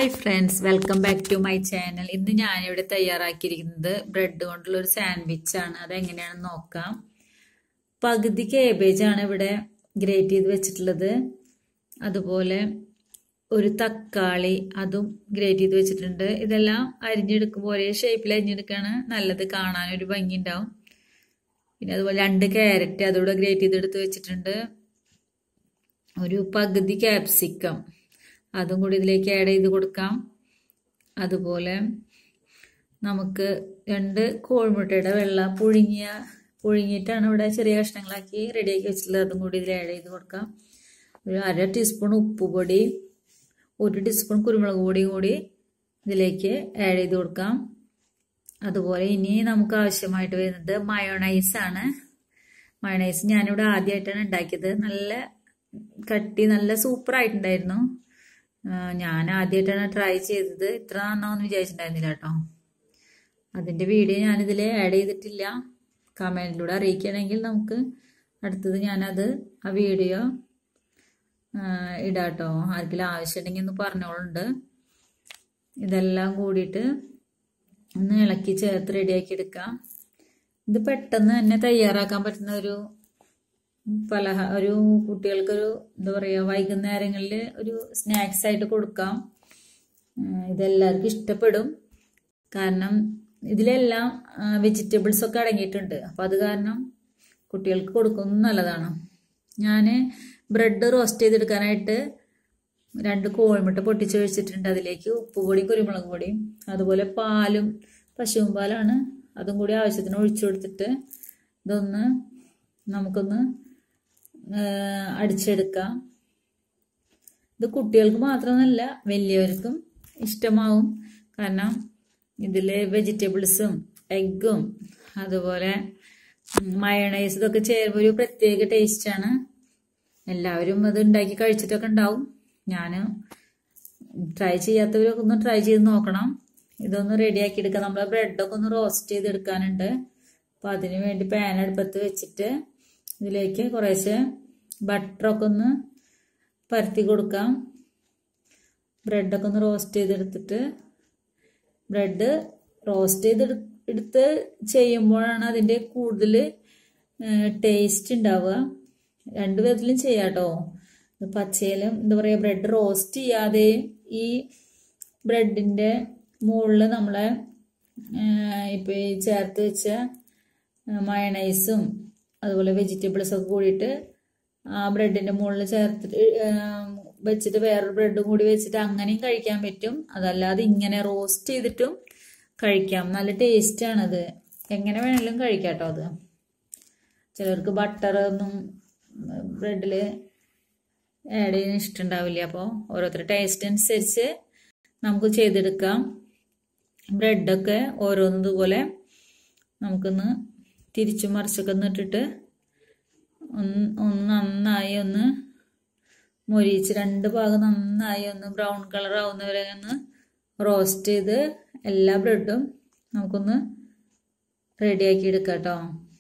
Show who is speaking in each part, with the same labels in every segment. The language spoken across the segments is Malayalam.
Speaker 1: hi friends welcome back to my channel ഇന്ന് ഞാനിവിടെ തയ്യാറാക്കിയിരിക്കുന്നത് ബ്രെഡ് കൊണ്ടുള്ള ഒരു സാൻഡ്വിച്ച് ആണ് അതെങ്ങനെയാണെന്ന് നോക്കാം പകുതി കേബേജ് ആണ് ഇവിടെ ഗ്രേറ്റ് ചെയ്ത് വെച്ചിട്ടുള്ളത് അതുപോലെ ഒരു തക്കാളി അതും ഗ്രേറ്റ് ചെയ്ത് വെച്ചിട്ടുണ്ട് ഇതെല്ലാം അരിഞ്ഞെടുക്കുമ്പോൾ ഒരേ ഷേപ്പിൽ അരിഞ്ഞെടുക്കുകയാണ് നല്ലത് കാണാൻ ഒരു ഭംഗി ഉണ്ടാവും പിന്നെ അതുപോലെ രണ്ട് ക്യാരറ്റ് അതുകൂടെ ഗ്രേറ്റ് ചെയ്തെടുത്ത് വെച്ചിട്ടുണ്ട് ഒരു പകുതി ക്യാപ്സിക്കം അതും കൂടി ഇതിലേക്ക് ആഡ് ചെയ്ത് കൊടുക്കാം അതുപോലെ നമുക്ക് രണ്ട് കോഴിമുട്ടയുടെ വെള്ള പുഴുങ്ങിയ പുഴുങ്ങിയിട്ടാണ് ഇവിടെ ചെറിയ കഷ്ണങ്ങളാക്കി റെഡിയാക്കി വെച്ചിട്ടുള്ളത് അതും കൂടി ഇതിൽ ആഡ് ചെയ്ത് കൊടുക്കാം ഒരു അര ടീസ്പൂൺ ഉപ്പുപൊടി ഒരു ടീസ്പൂൺ കുരുമുളക് പൊടിയും കൂടി ഇതിലേക്ക് ആഡ് ചെയ്ത് കൊടുക്കാം അതുപോലെ ഇനി നമുക്ക് ആവശ്യമായിട്ട് വരുന്നത് മയോണൈസ് ആണ് മയോണൈസ് ഞാനിവിടെ ആദ്യമായിട്ടാണ് ഉണ്ടാക്കിയത് നല്ല കട്ടി നല്ല സൂപ്പർ ആയിട്ടുണ്ടായിരുന്നു ഞാൻ ആദ്യമായിട്ടാണ് ട്രൈ ചെയ്തത് ഇത്ര നന്നാവെന്ന് വിചാരിച്ചിട്ടുണ്ടായിരുന്നില്ല കേട്ടോ അതിൻ്റെ വീഡിയോ ഞാനിതിൽ ആഡ് ചെയ്തിട്ടില്ല കമൻറ്റിലൂടെ അറിയിക്കുകയാണെങ്കിൽ നമുക്ക് അടുത്തത് ഞാനത് ആ വീഡിയോ ഇടാം കേട്ടോ ആർക്കെങ്കിലും ആവശ്യമുണ്ടെങ്കിൽ ഒന്ന് പറഞ്ഞോളുണ്ട് ഇതെല്ലാം കൂടിയിട്ട് ഒന്ന് ഇളക്കി ചേർത്ത് റെഡിയാക്കി എടുക്കാം ഇത് പെട്ടെന്ന് തന്നെ തയ്യാറാക്കാൻ പറ്റുന്ന ഒരു പലഹ ഒരു കുട്ടികൾക്കൊരു എന്താ പറയുക വൈകുന്നേരങ്ങളിൽ ഒരു സ്നാക്സ് ആയിട്ട് കൊടുക്കാം ഇതെല്ലാവർക്കും ഇഷ്ടപ്പെടും കാരണം ഇതിലെല്ലാം വെജിറ്റബിൾസ് ഒക്കെ അടങ്ങിയിട്ടുണ്ട് അപ്പോൾ അത് കാരണം കുട്ടികൾക്ക് കൊടുക്കുന്നത് നല്ലതാണ് ഞാൻ ബ്രെഡ് റോസ്റ്റ് ചെയ്തെടുക്കാനായിട്ട് രണ്ട് കോഴിമുട്ട പൊട്ടിച്ച് വെച്ചിട്ടുണ്ട് അതിലേക്ക് ഉപ്പുപൊടിയും കുരുമുളക് പൊടിയും അതുപോലെ പാലും പശുവും പാലാണ് അതും കൂടി ആവശ്യത്തിന് ഒഴിച്ചു കൊടുത്തിട്ട് ഇതൊന്ന് നമുക്കൊന്ന് അടിച്ചെടുക്കാം ഇത് കുട്ടികൾക്ക് മാത്രമല്ല വലിയവർക്കും ഇഷ്ടമാവും കാരണം ഇതിൽ വെജിറ്റബിൾസും എഗ്ഗും അതുപോലെ മയണൈസ് ഇതൊക്കെ ചേരുമ്പോൾ ഒരു പ്രത്യേക ടേസ്റ്റാണ് എല്ലാവരും അത് ഉണ്ടാക്കി കഴിച്ചിട്ടൊക്കെ ഉണ്ടാവും ഞാൻ ട്രൈ ചെയ്യാത്തവരൊക്കെ ഒന്ന് ട്രൈ ചെയ്ത് നോക്കണം ഇതൊന്ന് റെഡിയാക്കി എടുക്കാം നമ്മളെ ബ്രെഡൊക്കെ ഒന്ന് റോസ്റ്റ് ചെയ്തെടുക്കാനുണ്ട് അപ്പോൾ അതിന് വേണ്ടി പാൻ അടുപ്പത്ത് വെച്ചിട്ട് ഇതിലേക്ക് കുറേശ്ശെ ബട്ടറൊക്കെ ഒന്ന് പരത്തി കൊടുക്കാം ബ്രെഡൊക്കെ ഒന്ന് റോസ്റ്റ് ചെയ്തെടുത്തിട്ട് ബ്രെഡ് റോസ്റ്റ് ചെയ്ത് എടുത്ത് ചെയ്യുമ്പോഴാണ് അതിൻ്റെ കൂടുതൽ ടേസ്റ്റ് ഉണ്ടാവുക രണ്ട് വിധത്തിലും ചെയ്യാം കേട്ടോ പച്ചയിലും എന്താ പറയുക ബ്രെഡ് റോസ്റ്റ് ചെയ്യാതെ ഈ ബ്രെഡിൻ്റെ മുകളിൽ നമ്മളെ ഇപ്പോൾ ഈ ചേർത്ത് വെച്ച മയണൈസും അതുപോലെ വെജിറ്റബിൾസ് ഒക്കെ കൂടിയിട്ട് ആ ബ്രെഡിൻ്റെ മുകളിൽ ചേർത്തിട്ട് വെച്ചിട്ട് വേറൊരു ബ്രെഡും കൂടി വെച്ചിട്ട് അങ്ങനെയും കഴിക്കാൻ പറ്റും അതല്ലാതെ ഇങ്ങനെ റോസ്റ്റ് ചെയ്തിട്ടും കഴിക്കാം നല്ല ടേസ്റ്റാണത് എങ്ങനെ വേണമെങ്കിലും കഴിക്കാം കേട്ടോ അത് ചിലർക്ക് ബട്ടർ ഒന്നും ബ്രെഡിൽ ആഡ് ചെയ്യാൻ ഇഷ്ടമുണ്ടാവില്ല അപ്പോൾ ഓരോരുത്തരുടെ ടേസ്റ്റ് അനുസരിച്ച് നമുക്ക് ചെയ്തെടുക്കാം ബ്രെഡൊക്കെ ഓരോന്നതുപോലെ നമുക്കൊന്ന് തിരിച്ചു മറിച്ചൊക്കെ ഒന്ന് ഇട്ടിട്ട് ഒന്ന് ഒന്ന് നന്നായി ഒന്ന് മൊരിച്ച് രണ്ട് ഭാഗം നന്നായി ഒന്ന് ബ്രൗൺ കളർ ആവുന്നവരെ ഒന്ന് റോസ്റ്റ് ചെയ്ത് എല്ലാ ബ്രെഡും നമുക്കൊന്ന് റെഡിയാക്കി എടുക്കാം കേട്ടോ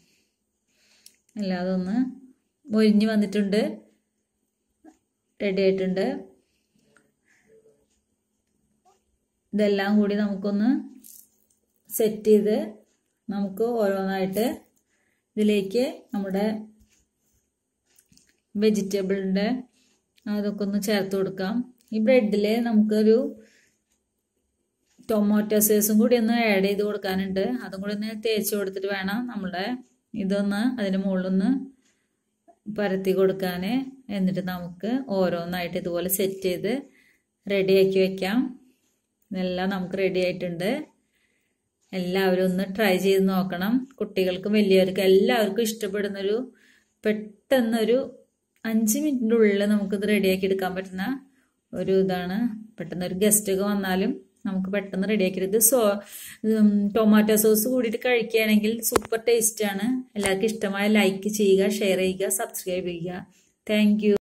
Speaker 1: അല്ലാതെ ഒന്ന് മൊരിഞ്ഞ് വന്നിട്ടുണ്ട് റെഡി ആയിട്ടുണ്ട് ഇതെല്ലാം കൂടി നമുക്കൊന്ന് സെറ്റ് ചെയ്ത് നമുക്ക് ഓരോന്നായിട്ട് ഇതിലേക്ക് നമ്മുടെ വെജിറ്റബിളിൻ്റെ അതൊക്കെ ഒന്ന് ചേർത്ത് കൊടുക്കാം ഈ ബ്രെഡിൽ നമുക്കൊരു ടൊമാറ്റോ സോസും കൂടി ഒന്ന് ആഡ് ചെയ്ത് കൊടുക്കാനുണ്ട് അതും കൂടി ഒന്ന് തേച്ച് കൊടുത്തിട്ട് വേണം നമ്മുടെ ഇതൊന്ന് അതിന് മുകളിലൊന്ന് പരത്തി കൊടുക്കാൻ എന്നിട്ട് നമുക്ക് ഓരോന്നായിട്ട് ഇതുപോലെ സെറ്റ് ചെയ്ത് റെഡിയാക്കി വെക്കാം ഇതെല്ലാം നമുക്ക് റെഡി ആയിട്ടുണ്ട് എല്ലാവരും ഒന്ന് ട്രൈ ചെയ്ത് നോക്കണം കുട്ടികൾക്കും വലിയവർക്കും എല്ലാവർക്കും ഇഷ്ടപ്പെടുന്നൊരു പെട്ടെന്നൊരു അഞ്ച് മിനിറ്റിൻ്റെ ഉള്ളിൽ നമുക്കിത് റെഡിയാക്കി എടുക്കാൻ പറ്റുന്ന ഒരു ഇതാണ് പെട്ടെന്ന് ഒരു ഗസ്റ്റ് ഒക്കെ വന്നാലും നമുക്ക് പെട്ടെന്ന് റെഡിയാക്കി ഇത് സോ ടൊമാറ്റോ സോസ് കൂടിയിട്ട് കഴിക്കുകയാണെങ്കിൽ സൂപ്പർ ടേസ്റ്റാണ് എല്ലാവർക്കും ഇഷ്ടമായ ലൈക്ക് ചെയ്യുക ഷെയർ ചെയ്യുക സബ്സ്ക്രൈബ് ചെയ്യുക താങ്ക്